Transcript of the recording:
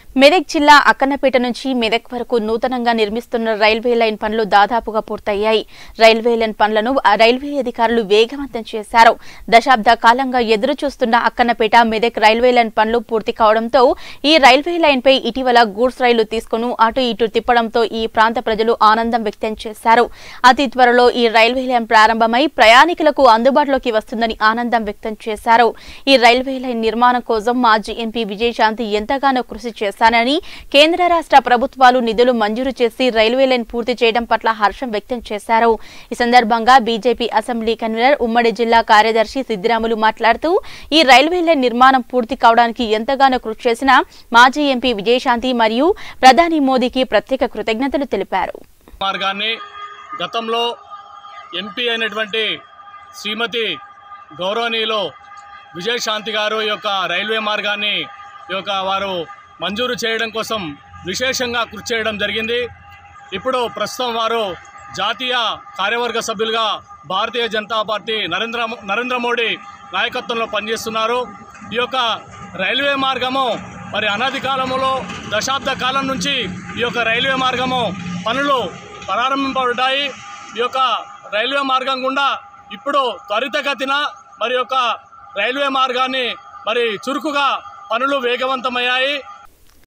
మెదక్ జిల్లా అక్కన్నపేట నుంచి మెదక్ వరకు నూతనంగా నిర్మిస్తున్న రైల్వే లైన్ పనులు దాదాపుగా పూర్తయ్యాయి రైల్వే లైన్ పనులను ఆ రైల్వే అధికారులు వేగవంతం చేశారు దశాబ్ద కాలంగా ఎదురు చూస్తున్న అక్కన్నపేట మెదక్ రైల్వే లైన్ పనులు పూర్తి కావడంతో ఈ రైల్వే లైన్ పై ఇటీవల గూడ్స్ రైలు తీసుకుని అటు ఇటు తిప్పడంతో ఈ ప్రాంత ప్రజలు ఆనందం వ్యక్తం చేశారు అతి త్వరలో ఈ రైల్వే లైన్ ప్రారంభమై ప్రయాణికులకు అందుబాటులోకి వస్తుందని ఆనందం వ్యక్తం చేశారు ఈ రైల్వే లైన్ నిర్మాణం కోసం మాజీ ఎంపీ విజయశాంతి ఎంతగానో కృషి చేశానని కేంద్ర రాష్ట్ర ప్రభుత్వాలు నిధులు మంజూరు చేసి రైల్వే లైన్ పూర్తి చేయడం పట్ల హర్షం వ్యక్తం చేశారు ఈ సందర్భంగా బీజేపీ అసెంబ్లీ కన్వీనర్ ఉమ్మడి జిల్లా కార్యదర్శి సిద్దిరాములు మాట్లాడుతూ ఈ రైల్వే లైన్ నిర్మాణం పూర్తి కావడానికి ఎంతగానో కృషి చేసిన మాజీ ఎంపీ విజయశాంతి మరియు ప్రధాని మోదీకి ప్రత్యేక కృతజ్ఞతలు తెలిపారు మార్గాన్ని గతంలో ఎంపీ అయినటువంటి శ్రీమతి గౌరవనీయులు విజయశాంతి గారు ఈ యొక్క రైల్వే మార్గాన్ని ఈ యొక్క వారు మంజూరు చేయడం కోసం విశేషంగా కృషి చేయడం జరిగింది ఇప్పుడు ప్రస్తుతం వారు జాతీయ కార్యవర్గ సభ్యులుగా భారతీయ జనతా పార్టీ నరేంద్ర నరేంద్ర మోడీ నాయకత్వంలో పనిచేస్తున్నారు ఈ యొక్క రైల్వే మార్గము మరి అనతి కాలములో దశాబ్ద కాలం నుంచి ఈ యొక్క రైల్వే మార్గము పనులు ప్రారంభింపబడ్డాయి ఈ యొక్క రైల్వే మార్గం గుండా ఇప్పుడు త్వరితగతిన మరి యొక్క రైల్వే మార్గాన్ని మరి చురుకుగా పనులు వేగవంతమయ్యాయి